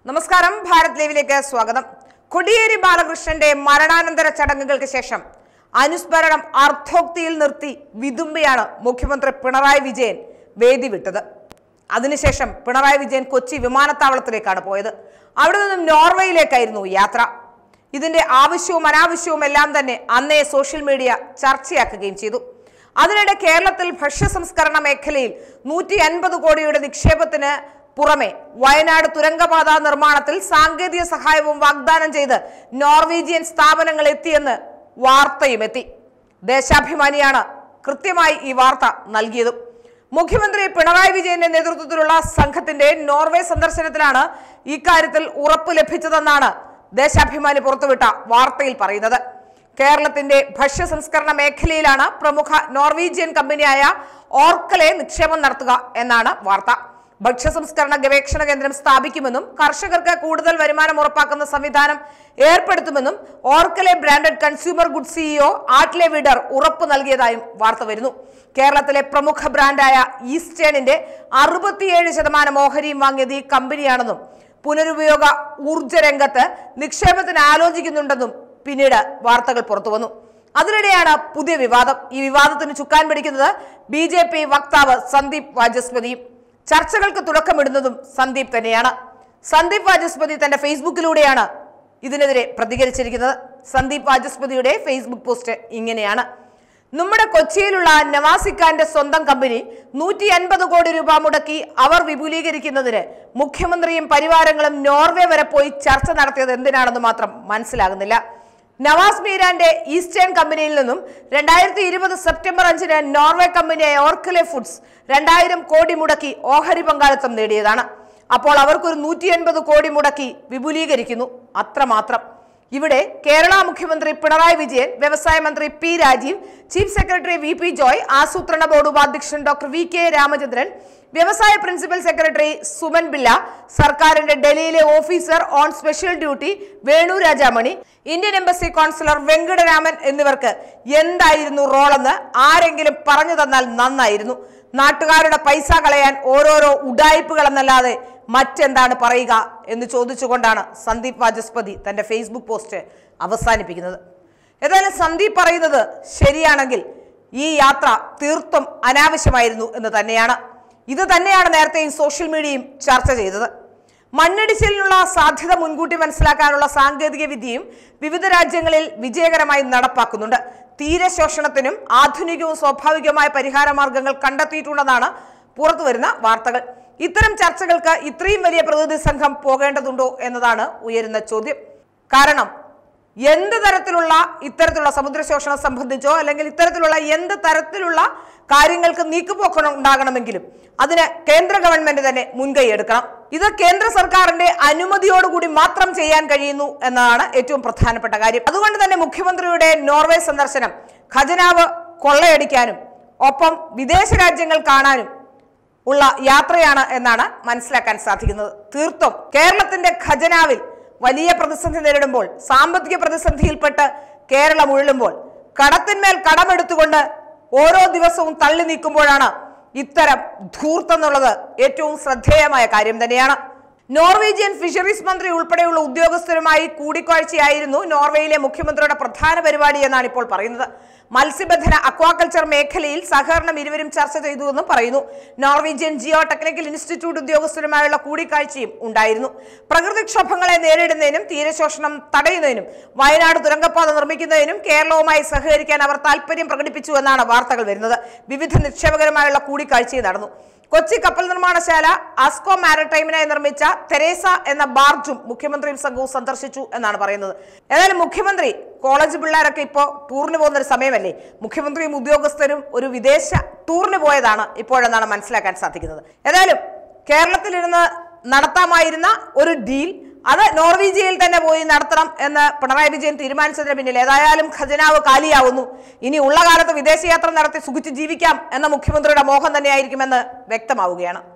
നമസ്കാരം ഭാരത് ലൈവിലേക്ക് സ്വാഗതം കൊടിയേരി ബാലകൃഷ്ണന്റെ മരണാനന്തര ചടങ്ങുകൾക്ക് ശേഷം അനുസ്മരണം അർദ്ധോക്തിയിൽ നിർത്തി വിതുമ്പിയാണ് മുഖ്യമന്ത്രി പിണറായി വിജയൻ വേദി വിട്ടത് അതിനുശേഷം പിണറായി വിജയൻ കൊച്ചി വിമാനത്താവളത്തിലേക്കാണ് പോയത് അവിടെ നിന്നും നോർവേയിലേക്കായിരുന്നു യാത്ര ഇതിന്റെ ആവശ്യവും അനാവശ്യവും എല്ലാം തന്നെ അന്നേ സോഷ്യൽ മീഡിയ ചർച്ചയാക്കുകയും ചെയ്തു അതിനിടെ കേരളത്തിൽ ഭക്ഷ്യ സംസ്കരണ മേഖലയിൽ നൂറ്റി അൻപത് കോടിയുടെ നിക്ഷേപത്തിന് പുറമെ വയനാട് തുരങ്കപാത നിർമ്മാണത്തിൽ സാങ്കേതിക സഹായവും വാഗ്ദാനം ചെയ്ത് നോർവീജിയൻ സ്ഥാപനങ്ങൾ എത്തിയെന്ന് വാർത്തയും എത്തി ദേശാഭിമാനിയാണ് കൃത്യമായി ഈ വാർത്ത നൽകിയതും മുഖ്യമന്ത്രി പിണറായി വിജയന്റെ നേതൃത്വത്തിലുള്ള സംഘത്തിന്റെ നോർവേ സന്ദർശനത്തിലാണ് ഇക്കാര്യത്തിൽ ഉറപ്പ് ലഭിച്ചതെന്നാണ് ദേശാഭിമാനി പുറത്തുവിട്ട വാർത്തയിൽ പറയുന്നത് കേരളത്തിന്റെ ഭക്ഷ്യ സംസ്കരണ മേഖലയിലാണ് പ്രമുഖ നോർവീജിയൻ കമ്പനിയായ ഓർക്കലെ നിക്ഷേപം നടത്തുക എന്നാണ് വാർത്ത ഭക്ഷ്യ സംസ്കരണ ഗവേഷണ കേന്ദ്രം സ്ഥാപിക്കുമെന്നും കർഷകർക്ക് കൂടുതൽ വരുമാനം ഉറപ്പാക്കുന്ന സംവിധാനം ഏർപ്പെടുത്തുമെന്നും Orkla branded consumer goods CEO Atle Vidar ഉറപ്പ് നൽകിയതായും വാർത്ത വരുന്നു കേരളത്തിലെ പ്രമുഖ ബ്രാൻഡായ ഈസ്റ്റേണിന്റെ അറുപത്തിയേഴ് ശതമാനം ഓഹരിയും വാങ്ങിയത് ഈ കമ്പനിയാണെന്നും പുനരുപയോഗ ഊർജ്ജ രംഗത്ത് നിക്ഷേപത്തിന് ആലോചിക്കുന്നുണ്ടെന്നും പിന്നീട് വാർത്തകൾ പുറത്തു വന്നു അതിനിടെയാണ് പുതിയ വിവാദം ഈ വിവാദത്തിന് ചുക്കാൻ പിടിക്കുന്നത് ബി ജെ പി വക്താവ് സന്ദീപ് വാചസ്പതിയും ചർച്ചകൾക്ക് തുടക്കമിടുന്നതും സന്ദീപ് തന്നെയാണ് സന്ദീപ് വാചസ്പതി തന്റെ ഫേസ്ബുക്കിലൂടെയാണ് ഇതിനെതിരെ പ്രതികരിച്ചിരിക്കുന്നത് സന്ദീപ് വാചസ്പതിയുടെ ഫേസ്ബുക്ക് പോസ്റ്റ് ഇങ്ങനെയാണ് നമ്മുടെ കൊച്ചിയിലുള്ള നവാസിഖാന്റെ സ്വന്തം കമ്പനി നൂറ്റി അൻപത് കോടി രൂപ മുടക്കി അവർ വിപുലീകരിക്കുന്നതിന് മുഖ്യമന്ത്രിയും പരിവാരങ്ങളും നോർവേ വരെ പോയി ചർച്ച നടത്തിയത് എന്തിനാണെന്ന് മാത്രം മനസ്സിലാകുന്നില്ല നവാസ് മീരാന്റെ ഈസ്റ്റേൺ കമ്പനിയിൽ നിന്നും രണ്ടായിരത്തി ഇരുപത് സെപ്റ്റംബർ അഞ്ചിന് നോർവേ കമ്പനിയായ ഓർക്കലെ ഫുഡ്സ് രണ്ടായിരം കോടി മുടക്കി ഓഹരി പങ്കാളിത്തം നേടിയതാണ് അപ്പോൾ അവർക്കൊരു നൂറ്റി എൺപത് കോടി മുടക്കി വിപുലീകരിക്കുന്നു അത്രമാത്രം ഇവിടെ കേരള മുഖ്യമന്ത്രി പിണറായി വിജയൻ വ്യവസായ മന്ത്രി P Rajeev chief secretary V P Joy ആസൂത്രണ ബോർഡ് ഉപാധ്യക്ഷൻ ഡോക്ടർ വി കെ രാമചന്ദ്രൻ വ്യവസായ പ്രിൻസിപ്പൽ സെക്രട്ടറി സുമൻ പിള്ള സർക്കാരിന്റെ ഡൽഹിയിലെ officer on special duty Venu Rajamani Indian embassy consular Venkataraman എന്നിവർക്ക് എന്തായിരുന്നു റോളെന്ന് ആരെങ്കിലും പറഞ്ഞു തന്നാൽ നന്നായിരുന്നു നാട്ടുകാരുടെ പൈസ കളയാൻ ഓരോരോ ഉഡായിപ്പുകൾ എന്നല്ലാതെ മറ്റെന്താണ് പറയുക എന്ന് ചോദിച്ചുകൊണ്ടാണ് സന്ദീപ് വാചസ്പതി തന്റെ ഫേസ്ബുക്ക് പോസ്റ്റ് അവസാനിപ്പിക്കുന്നത് ഏതായാലും സന്ദീപ് പറയുന്നത് ശരിയാണെങ്കിൽ ഈ യാത്ര തീർത്തും അനാവശ്യമായിരുന്നു എന്ന് തന്നെയാണ് ഇത് തന്നെയാണ് നേരത്തെയും സോഷ്യൽ മീഡിയയും ചർച്ച ചെയ്തത് മണ്ണിടിച്ചിലിനുള്ള സാധ്യത മുൻകൂട്ടി മനസ്സിലാക്കാനുള്ള സാങ്കേതിക വിദ്യയും വിവിധ രാജ്യങ്ങളിൽ വിജയകരമായി നടപ്പാക്കുന്നുണ്ട് തീരശോഷണത്തിനും ആധുനികവും സ്വാഭാവികവുമായ പരിഹാര മാർഗങ്ങൾ കണ്ടെത്തിയിട്ടുണ്ടെന്നാണ് പുറത്തുവരുന്ന വാർത്തകൾ ഇത്തരം ചർച്ചകൾക്ക് ഇത്രയും വലിയ പ്രതിനിധി സംഘം പോകേണ്ടതുണ്ടോ എന്നതാണ് ഉയരുന്ന ചോദ്യം കാരണം എന്ത് തരത്തിലുള്ള ഇത്തരത്തിലുള്ള സമുദ്രശോഷണം സംബന്ധിച്ചോ അല്ലെങ്കിൽ ഇത്തരത്തിലുള്ള എന്ത് തരത്തിലുള്ള കാര്യങ്ങൾക്ക് നീക്കുപോക്കം ഉണ്ടാകണമെങ്കിലും അതിന് കേന്ദ്ര ഗവൺമെന്റ് തന്നെ മുൻകൈ എടുക്കണം ഇത് കേന്ദ്ര സർക്കാരിന്റെ അനുമതിയോടുകൂടി മാത്രം ചെയ്യാൻ കഴിയുന്നു എന്നതാണ് ഏറ്റവും പ്രധാനപ്പെട്ട കാര്യം അതുകൊണ്ട് തന്നെ മുഖ്യമന്ത്രിയുടെ നോർവേ സന്ദർശനം ഖജനാവ് കൊള്ളയടിക്കാനും ഒപ്പം വിദേശ രാജ്യങ്ങൾ കാണാനും ഉള്ള യാത്രയാണ് എന്നാണ് മനസ്സിലാക്കാൻ സാധിക്കുന്നത് തീർത്തും കേരളത്തിന്റെ ഖജനാവിൽ വലിയ പ്രതിസന്ധി നേരിടുമ്പോൾ സാമ്പത്തിക പ്രതിസന്ധിയിൽപ്പെട്ട് കേരളം ഉഴലുമ്പോൾ കടത്തിന്മേൽ കടമെടുത്തുകൊണ്ട് ഓരോ ദിവസവും തള്ളി നീക്കുമ്പോഴാണ് ഇത്തരം ധൂർത്തെന്നുള്ളത് ഏറ്റവും ശ്രദ്ധേയമായ കാര്യം തന്നെയാണ് നോർവീജിയൻ ഫിഷറീസ് മന്ത്രി ഉൾപ്പെടെയുള്ള ഉദ്യോഗസ്ഥരുമായി കൂടിക്കാഴ്ചയായിരുന്നു നോർവേയിലെ മുഖ്യമന്ത്രിയുടെ പ്രധാന പരിപാടി എന്നാണ് ഇപ്പോൾ പറയുന്നത് മത്സ്യബന്ധന അക്വാകൾച്ചർ മേഖലയിൽ സഹകരണം ഇരുവരും ചർച്ച ചെയ്തുവെന്നും പറയുന്നു നോർവീജിയൻ ജിയോ ടെക്നിക്കൽ ഇൻസ്റ്റിറ്റ്യൂട്ട് ഉദ്യോഗസ്ഥരുമായുള്ള കൂടിക്കാഴ്ചയും ഉണ്ടായിരുന്നു പ്രകൃതിക്ഷോഭങ്ങളെ നേരിടുന്നതിനും തീരശോഷണം തടയുന്നതിനും വയനാട് തുരങ്കപ്പാത നിർമ്മിക്കുന്നതിനും കേരളവുമായി സഹകരിക്കാൻ അവർ താല്പര്യം പ്രകടിപ്പിച്ചു എന്നാണ് വാർത്തകൾ വരുന്നത് വിവിധ നിക്ഷേപകരുമായുള്ള കൂടിക്കാഴ്ചയും നടന്നു കൊച്ചി കപ്പൽ നിർമ്മാണശാല ആസ്കോ മാരടൈമിനായി നിർമ്മിച്ച തെരേസ എന്ന ബാർജും മുഖ്യമന്ത്രിയും സംഘവും സന്ദർശിച്ചു എന്നാണ് പറയുന്നത് ഏതായാലും മുഖ്യമന്ത്രി കോളേജ് പിള്ളേരൊക്കെ ഇപ്പോൾ ടൂറിന് പോകുന്ന ഒരു സമയമല്ലേ മുഖ്യമന്ത്രിയും ഉദ്യോഗസ്ഥരും ഒരു വിദേശ ടൂറിന് പോയതാണ് ഇപ്പോഴെന്നാണ് മനസ്സിലാക്കാൻ സാധിക്കുന്നത് ഏതായാലും കേരളത്തിലിരുന്ന് നടത്താമായിരുന്ന ഒരു ഡീൽ അത് നോർവീജിയയിൽ തന്നെ പോയി നടത്തണം എന്ന് പിണറായി വിജയൻ തീരുമാനിച്ചതിന് പിന്നിൽ ഏതായാലും ഖജനാവ് കാലിയാവുന്നു ഇനി ഉള്ള കാലത്ത് വിദേശയാത്ര നടത്തി സുഖിച്ച് ജീവിക്കാം എന്ന മുഖ്യമന്ത്രിയുടെ മോഹം തന്നെയായിരിക്കുമെന്ന് വ്യക്തമാവുകയാണ്